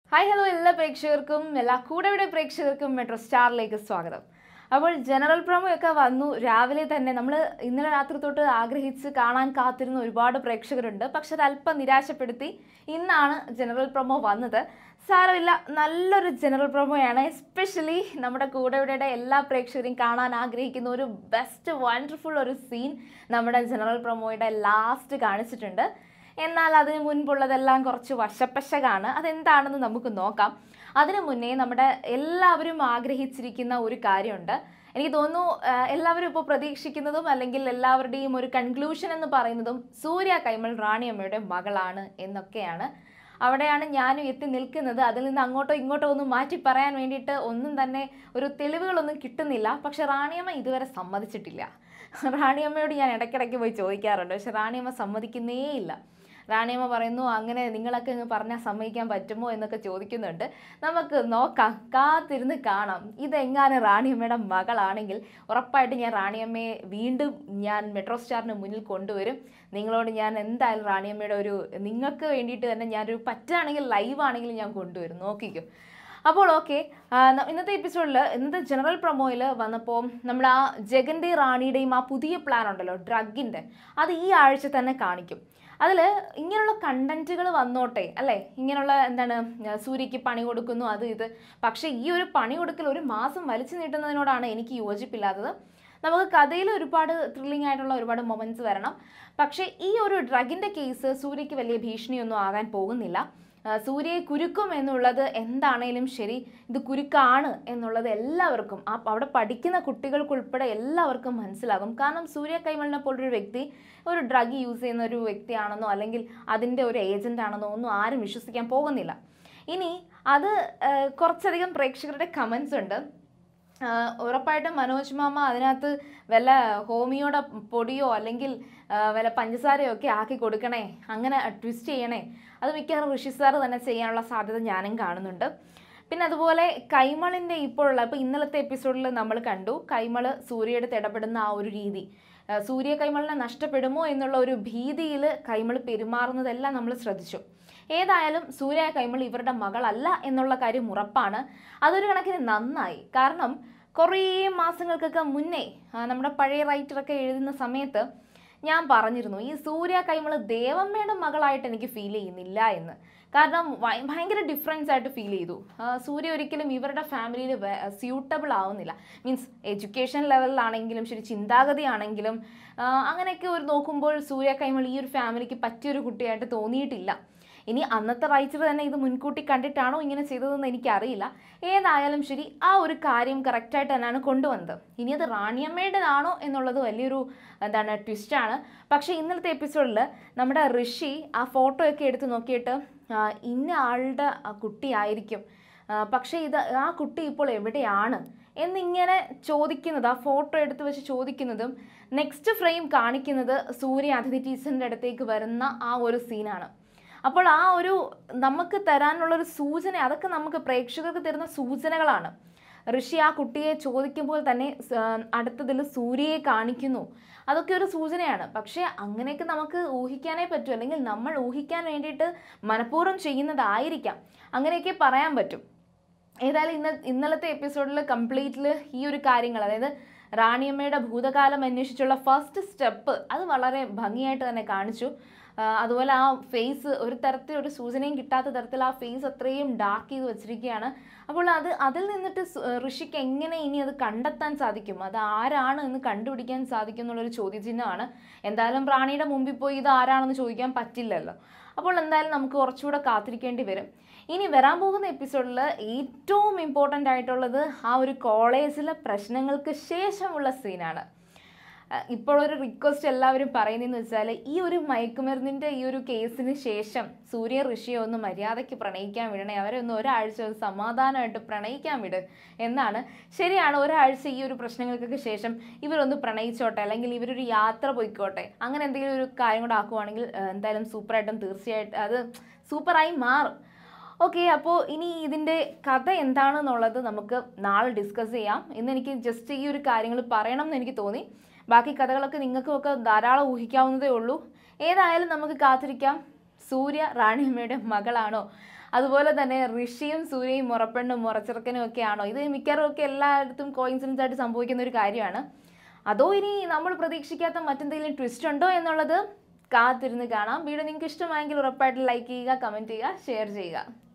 hi hello എല്ലാ പ്രേക്ഷകർക്കും എല്ലാ കൂടെവിടെ പ്രേക്ഷകർക്കും മെട്രോ സ്റ്റാറിലേക്ക് സ്വാഗതം അപ്പോൾ ജനറൽ പ്രൊമോ ഒക്കെ വന്നു രാവിലെ തന്നെ നമ്മൾ ഇന്നലെ രാത്രി തൊട്ട് ആഗ്രഹിച്ച് കാണാൻ കാത്തിരുന്ന ഒരുപാട് പ്രേക്ഷകരുണ്ട് പക്ഷെ അത് അല്പം നിരാശപ്പെടുത്തി ഇന്നാണ് ജനറൽ പ്രൊമോ വന്നത് സാരമില്ല നല്ലൊരു ജനറൽ പ്രൊമോയാണ് എസ്പെഷ്യലി നമ്മുടെ കൂടെയുടെ എല്ലാ പ്രേക്ഷകരെയും കാണാൻ ആഗ്രഹിക്കുന്ന ഒരു ബെസ്റ്റ് വണ്ടർഫുൾ ഒരു സീൻ നമ്മുടെ ജനറൽ പ്രൊമോയുടെ ലാസ്റ്റ് കാണിച്ചിട്ടുണ്ട് എന്നാൽ അതിന് മുൻപുള്ളതെല്ലാം കുറച്ച് വശപ്പശകാണ് അതെന്താണെന്ന് നമുക്ക് നോക്കാം അതിനു മുന്നേ നമ്മുടെ എല്ലാവരും ആഗ്രഹിച്ചിരിക്കുന്ന ഒരു കാര്യമുണ്ട് എനിക്ക് തോന്നുന്നു ആ, എല്ലാവരും ഇപ്പോൾ പ്രതീക്ഷിക്കുന്നതും അല്ലെങ്കിൽ എല്ലാവരുടെയും ഒരു കൺക്ലൂഷൻ എന്ന് പറയുന്നതും സൂര്യ കൈമൾ റാണിയമ്മയുടെ മകളാണ് എന്നൊക്കെയാണ് അവിടെയാണ് ഞാനും എത്തി നിൽക്കുന്നത് അതിൽ നിന്ന് അങ്ങോട്ടോ ഇങ്ങോട്ടോ ഒന്നും മാറ്റി പറയാൻ വേണ്ടിയിട്ട് ഒന്നും തന്നെ ഒരു തെളിവുകളൊന്നും കിട്ടുന്നില്ല പക്ഷെ റാണിയമ്മ ഇതുവരെ സമ്മതിച്ചിട്ടില്ല റാണിയമ്മയോട് ഞാൻ ഇടയ്ക്കിടയ്ക്ക് പോയി ചോദിക്കാറുണ്ട് പക്ഷെ റാണിയമ്മ സമ്മതിക്കുന്നേ ഇല്ല റാണിയമ്മ പറയുന്നു അങ്ങനെ നിങ്ങളൊക്കെ അങ്ങ് പറഞ്ഞാൽ സമ്മതിക്കാൻ പറ്റുമോ എന്നൊക്കെ ചോദിക്കുന്നുണ്ട് നമുക്ക് നോക്കാം കാത്തിരുന്ന് കാണാം ഇതെങ്ങാനും റാണിയമ്മയുടെ മകളാണെങ്കിൽ ഉറപ്പായിട്ട് ഞാൻ റാണിയമ്മയെ വീണ്ടും ഞാൻ മെട്രോ സ്റ്റാറിന് മുന്നിൽ കൊണ്ടുവരും നിങ്ങളോട് ഞാൻ എന്തായാലും റാണിയമ്മയുടെ ഒരു നിങ്ങൾക്ക് വേണ്ടിയിട്ട് തന്നെ ഞാനൊരു പറ്റുകയാണെങ്കിൽ ലൈവ് ആണെങ്കിലും ഞാൻ കൊണ്ടുവരും നോക്കിക്കും അപ്പോൾ ഓക്കെ ഇന്നത്തെ എപ്പിസോഡിൽ ഇന്നത്തെ ജനറൽ പ്രൊമോയിൽ വന്നപ്പോൾ നമ്മൾ ആ ജഗൻ്റെ റാണിയുടെയും ആ പുതിയ പ്ലാൻ ഉണ്ടല്ലോ ഡ്രഗിൻ്റെ അത് ഈ ആഴ്ച തന്നെ കാണിക്കും അതിൽ ഇങ്ങനെയുള്ള കണ്ടന്റുകൾ വന്നോട്ടെ അല്ലേ ഇങ്ങനെയുള്ള എന്താണ് ആ, സൂര്യക്ക് പണി കൊടുക്കുന്നു അത് ഇത് പക്ഷേ ഈ ഒരു പണി കൊടുക്കൽ ഒരു മാസം വലിച്ചു നീട്ടുന്നതിനോടാണ് എനിക്ക് യോജിപ്പില്ലാത്തത് നമുക്ക് കഥയിൽ ഒരുപാട് ത്രില്ലിംഗ് ആയിട്ടുള്ള ഒരുപാട് മൊമെൻറ്റ്സ് വരണം പക്ഷേ ഈ ഒരു ഡ്രഗിൻ്റെ കേസ് സൂര്യക്ക് വലിയ ഭീഷണിയൊന്നും ആകാൻ പോകുന്നില്ല ആ, സൂര്യയെ കുരുക്കും എന്നുള്ളത് എന്താണേലും ശരി ഇത് കുരുക്കാണ് എന്നുള്ളത് എല്ലാവർക്കും ആ അവിടെ പഠിക്കുന്ന കുട്ടികൾക്കുൾപ്പെടെ എല്ലാവർക്കും മനസ്സിലാകും കാരണം സൂര്യ കൈമളിനെ പോലൊരു വ്യക്തി ഒരു ഡ്രഗ് യൂസ് ചെയ്യുന്ന ഒരു വ്യക്തിയാണെന്നോ അല്ലെങ്കിൽ അതിൻ്റെ ഒരു ഏജൻ്റ് ആണെന്നോ ഒന്നും ആരും വിശ്വസിക്കാൻ പോകുന്നില്ല ഇനി അത് ആ, കുറച്ചധികം പ്രേക്ഷകരുടെ കമൻസ് ഉണ്ട് ആ, ഉറപ്പായിട്ടും മനോജ് മാമ അതിനകത്ത് വല്ല ഹോമിയോടെ പൊടിയോ അല്ലെങ്കിൽ ആ, വല്ല പഞ്ചസാരയോ ഒക്കെ ആക്കി കൊടുക്കണേ അങ്ങനെ ട്വിസ്റ്റ് ചെയ്യണേ അത് മിക്കവാറും ഋഷി സാർ തന്നെ ചെയ്യാനുള്ള സാധ്യത ഞാനും കാണുന്നുണ്ട് പിന്നെ അതുപോലെ കൈമളിൻ്റെ ഇപ്പോഴുള്ള ഇപ്പോൾ ഇന്നലത്തെ എപ്പിസോഡിൽ നമ്മൾ കണ്ടു കൈമള് സൂര്യയുടെ ഇടപെടുന്ന ആ ഒരു രീതി ആ, സൂര്യ കൈമളിനെ നഷ്ടപ്പെടുമോ എന്നുള്ള ഒരു ഭീതിയിൽ കൈമൾ പെരുമാറുന്നതെല്ലാം നമ്മൾ ശ്രദ്ധിച്ചു ഏതായാലും സൂര്യ കൈമൾ ഇവരുടെ മകളല്ല എന്നുള്ള കാര്യം ഉറപ്പാണ് അതൊരു കണക്കിന് നന്നായി കാരണം കുറേ മാസങ്ങൾക്കൊക്കെ മുന്നേ ആ, നമ്മുടെ പഴയ റൈറ്ററൊക്കെ എഴുതുന്ന സമയത്ത് ഞാൻ പറഞ്ഞിരുന്നു ഈ സൂര്യ കൈമൾ ദേവമ്മയുടെ മകളായിട്ട് എനിക്ക് ഫീൽ ചെയ്യുന്നില്ല എന്ന് കാരണം ഭയ- ഭയങ്കര ഡിഫറൻസ് ആയിട്ട് ഫീൽ ചെയ്തു ആ, സൂര്യ ഒരിക്കലും ഇവരുടെ ഫാമിലിയിൽ സ്യൂട്ടബിൾ ആവുന്നില്ല മീൻസ് എഡ്യൂക്കേഷൻ ലെവലിലാണെങ്കിലും ശരി ചിന്താഗതി ആണെങ്കിലും ആ, അങ്ങനെയൊക്കെ ഒരു നോക്കുമ്പോൾ സൂര്യ കൈമൾ ഈ ഒരു ഫാമിലിക്ക് പറ്റിയൊരു കുട്ടിയായിട്ട് തോന്നിയിട്ടില്ല ഇനി അന്നത്തെ റൈറ്റർ തന്നെ ഇത് മുൻകൂട്ടി കണ്ടിട്ടാണോ ഇങ്ങനെ ചെയ്തതെന്ന് എനിക്കറിയില്ല ഏതായാലും ശരി ആ ഒരു കാര്യം കറക്റ്റായിട്ട് തന്നെയാണ് കൊണ്ടുവന്നത് ഇനി അത് റാണിയമ്മയുടേതാണോ എന്നുള്ളത് വലിയൊരു എന്താണ് ട്വിസ്റ്റാണ് പക്ഷേ ഇന്നലത്തെ എപ്പിസോഡിൽ നമ്മുടെ ഋഷി ആ ഫോട്ടോ ഒക്കെ എടുത്ത് നോക്കിയിട്ട് ആ, ഇന്ന ആളുടെ ആ കുട്ടിയായിരിക്കും ആ, പക്ഷേ ഇത് ആ കുട്ടി ഇപ്പോൾ എവിടെയാണ് എന്നിങ്ങനെ ചോദിക്കുന്നത് ആ ഫോട്ടോ എടുത്ത് വെച്ച് ചോദിക്കുന്നതും നെക്സ്റ്റ് ഫ്രെയിം കാണിക്കുന്നത് സൂര്യ അതിഥി ടീച്ചറിൻ്റെ അടുത്തേക്ക് വരുന്ന ആ ഒരു സീനാണ് അപ്പോൾ ആ ഒരു നമുക്ക് തരാനുള്ളൊരു സൂചന അതൊക്കെ നമുക്ക് പ്രേക്ഷകർക്ക് തരുന്ന സൂചനകളാണ് ഋഷി ആ കുട്ടിയെ ചോദിക്കുമ്പോൾ തന്നെ സ- അടുത്തതിൽ സൂര്യയെ കാണിക്കുന്നു അതൊക്കെ ഒരു സൂചനയാണ് പക്ഷേ അങ്ങനെയൊക്കെ നമുക്ക് ഊഹിക്കാനേ പറ്റൂ അല്ലെങ്കിൽ നമ്മൾ ഊഹിക്കാൻ വേണ്ടിയിട്ട് മനഃപൂർവ്വം ചെയ്യുന്നതായിരിക്കാം അങ്ങനെയൊക്കെ പറയാൻ പറ്റും ഏതായാലും ഇന്ന ഇന്നലത്തെ എപ്പിസോഡിൽ കംപ്ലീറ്റിൽ ഈ ഒരു കാര്യങ്ങൾ അതായത് റാണിയമ്മയുടെ ഭൂതകാലം അന്വേഷിച്ചുള്ള ഫസ്റ്റ് സ്റ്റെപ്പ് അത് വളരെ ഭംഗിയായിട്ട് തന്നെ കാണിച്ചു ആ, അതുപോലെ ആ ഫേസ് ഒരു തരത്തിൽ ഒരു സൂചനയും കിട്ടാത്ത തരത്തിൽ ആ ഫേസ് അത്രയും ഡാർക്ക് ചെയ്ത് വെച്ചിരിക്കുകയാണ് അപ്പോൾ അത് അതിൽ നിന്നിട്ട് സ്- ഋഷിക്ക് എങ്ങനെ ഇനി അത് കണ്ടെത്താൻ സാധിക്കും അത് ആരാണ് എന്ന് കണ്ടുപിടിക്കാൻ സാധിക്കും എന്നുള്ളൊരു ചോദ്യചിഹ്നമാണ് എന്തായാലും റാണിയുടെ മുമ്പിൽ പോയി ഇത് ആരാണെന്ന് ചോദിക്കാൻ പറ്റില്ലല്ലോ അപ്പോൾ എന്തായാലും നമുക്ക് കുറച്ചുകൂടെ കാത്തിരിക്കേണ്ടി വരും ഇനി വരാൻ പോകുന്ന എപ്പിസോഡിൽ ഏറ്റവും ഇമ്പോർട്ടൻ്റ് ആയിട്ടുള്ളത് ആ ഒരു കോളേജിലെ പ്രശ്നങ്ങൾക്ക് ശേഷമുള്ള സീനാണ് അഹ് ഇപ്പോൾ ഒരു റിക്വസ്റ്റ് എല്ലാവരും പറയുന്നതെന്ന് വെച്ചാൽ ഈ ഒരു മയക്കുമരുന്നിൻ്റെ ഈ ഒരു കേസിന് ശേഷം സൂര്യ ഋഷിയെ ഒന്ന് മര്യാദയ്ക്ക് പ്രണയിക്കാൻ വിടണേ അവരെ ഒന്ന് ഒരാഴ്ച ഒന്ന് സമാധാനമായിട്ട് പ്രണയിക്കാൻ വിട് എന്നാണ് ശരിയാണ് ഒരാഴ്ച ഈ ഒരു പ്രശ്നങ്ങൾക്കൊക്കെ ശേഷം ഇവരൊന്ന് പ്രണയിച്ചോട്ടെ അല്ലെങ്കിൽ ഇവരൊരു യാത്ര പോയിക്കോട്ടെ അങ്ങനെ എന്തെങ്കിലും ഒരു കാര്യം കൂടെ ആക്കുവാണെങ്കിൽ അഹ് എന്തായാലും സൂപ്പറായിട്ടും തീർച്ചയായിട്ടും അത് സൂപ്പറായി മാറും ഓക്കെ അപ്പോൾ ഇനി ഇതിൻ്റെ കഥ എന്താണെന്നുള്ളത് നമുക്ക് നാളെ ഡിസ്കസ് ചെയ്യാം ഇന്ന് എനിക്ക് ജസ്റ്റ് ഈ ഒരു കാര്യങ്ങൾ പറയണം എന്ന് എനിക്ക് തോന്നി ബാക്കി കഥകളൊക്കെ നിങ്ങൾക്കുമൊക്കെ ധാരാളം ഊഹിക്കാവുന്നതേ ഉള്ളൂ ഏതായാലും നമുക്ക് കാത്തിരിക്കാം സൂര്യ റാണിയമ്മയുടെ മകളാണോ അതുപോലെ തന്നെ ഋഷിയും സൂര്യയും മുറപ്പെണ്ണും മുറച്ചിറക്കനും ഒക്കെ ആണോ ഇത് മിക്കവാറും ഒക്കെ എല്ലായിടത്തും കോയിൻസിഡൻസ് ആയിട്ട് സംഭവിക്കുന്ന ഒരു കാര്യമാണ് അതോ ഇനി നമ്മൾ പ്രതീക്ഷിക്കാത്ത മറ്റെന്തെങ്കിലും ട്വിസ്റ്റ് ഉണ്ടോ എന്നുള്ളത് കാത്തിരുന്ന് കാണാം വീഡിയോ നിങ്ങൾക്ക് ഇഷ്ടമായെങ്കിൽ ഉറപ്പായിട്ട് ലൈക്ക് ചെയ്യുക കമൻറ്റ് ചെയ്യുക ഷെയർ ചെയ്യുക